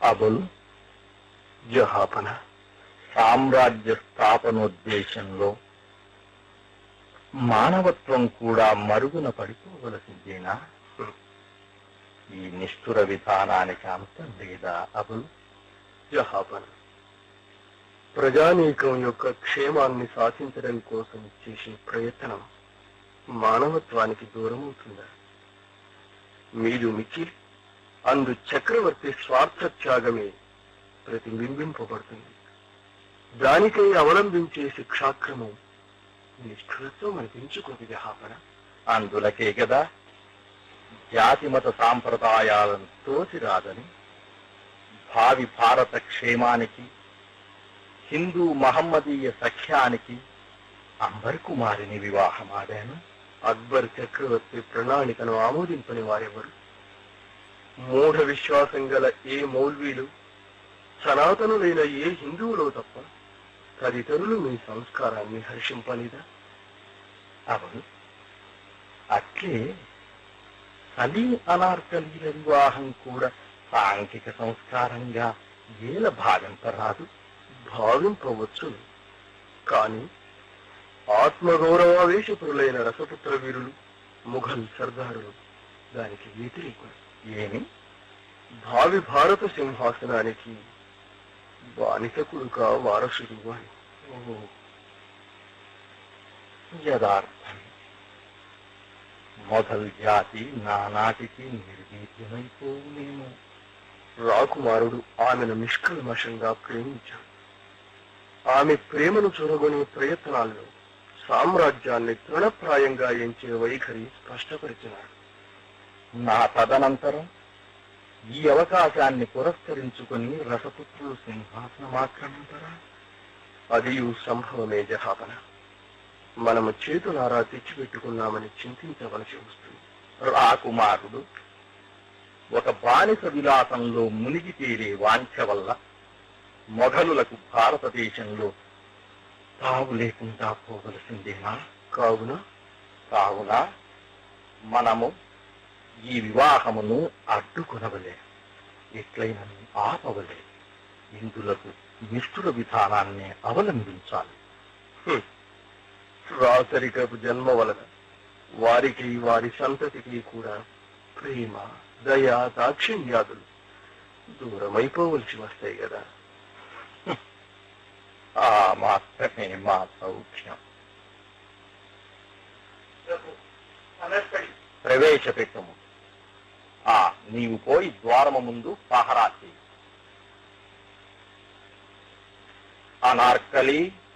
అబుల్ జహాపన సామ్రాజ్య స్థాపనోద్దేశంలో మానవత్వం కూడా మరుగున పడిపోవలసిందేనా ఈ నిష్ఠుర విధానానికి అంతం లేదా అబుల్ జహాపన ప్రజానీకం యొక్క క్షేమాన్ని సాధించడం కోసం చేసే ప్రయత్నం మానవత్వానికి దూరమవుతుందా మీరు మిచిల్ అందు చక్రవర్తి స్వార్థ త్యాగమే ప్రతిబింబింపబడుతుంది దానికై అవలంబించే శిక్షాక్రమం నిష్ఠురత్వం అనిపించుకోదు జహాపన అందులకే కదా జాతిమత సాంప్రదాయాలను తోసిరాదని భావి భారత క్షేమానికి హిందూ మహమ్మదీయ సఖ్యానికి అంబర్ కుమారిని వివాహమాడాను అక్బర్ చక్రవర్తి ప్రణాళికను ఆమోదింపని వారెవరు మూఢ విశ్వాసం గల ఏ మౌల్వీలు సనాతనులైన ఏ హిందువులో తప్ప తదితరులు మీ సంస్కారాన్ని హర్షింపనిదా అవును అట్లే సలీం అనార్కలీల వివాహం కూడా సాంఘిక సంస్కారంగా ఏల భావింపరాదు భావింపవచ్చు కానీ ఆత్మగౌరవావేశపురులైన రసపుత్ర వీరులు ముఘల్ సర్దారులు దానికి వ్యతిరేకులు ఏమి భావి భారత సింహాసనానికి బానిసకుడుగా వారసుడు అని ఓ, యథార్థం మొదల్ జాతి నానాటికి నిర్వీర్యమైపోవునేమో రాకుమారుడు ఆమెను నిష్కల్మషంగా ప్రేమించాడు ఆమె ప్రేమను చూరగొనే ప్రయత్నాల్లో సామ్రాజ్యాన్ని తృణప్రాయంగా ఎంచే వైఖరి స్పష్టపరిచినాడు నా తదనంతరం ఈ అవకాశాన్ని పురస్కరించుకుని రసపుత్రులు సింహాసనమాక్రమించరా అది సంభవమే జహాపన మనము చేతులారా తెచ్చిపెట్టుకున్నామని చింతించవలసి వస్తుంది రాకుమారుడు ఒక బానిస విలాసంలో మునిగి తేలే వాంఛ వల్ల మొఘలులకు భారతదేశంలో తావు లేకుండా పోవలసిందేనా కావున కావున మనము ఈ వివాహమును అడ్డుకొనవలే ఎట్లయినా ఆపవలే ఇందులకు నిష్ఠుర విధానాన్ని అవలంబించాలి రాసరికపు జన్మ వలన వారికి వారి సంతతికి కూడా ప్రేమ దయ దాక్షిణ్యాదులు దూరమైపోవలసి వస్తాయి కదా ఆ మాత్రమే మా సౌఖ్యం ప్రవేశపెట్టము ఆ నీవు పోయి ద్వారము ముందు పహరా చేయి అనార్కలి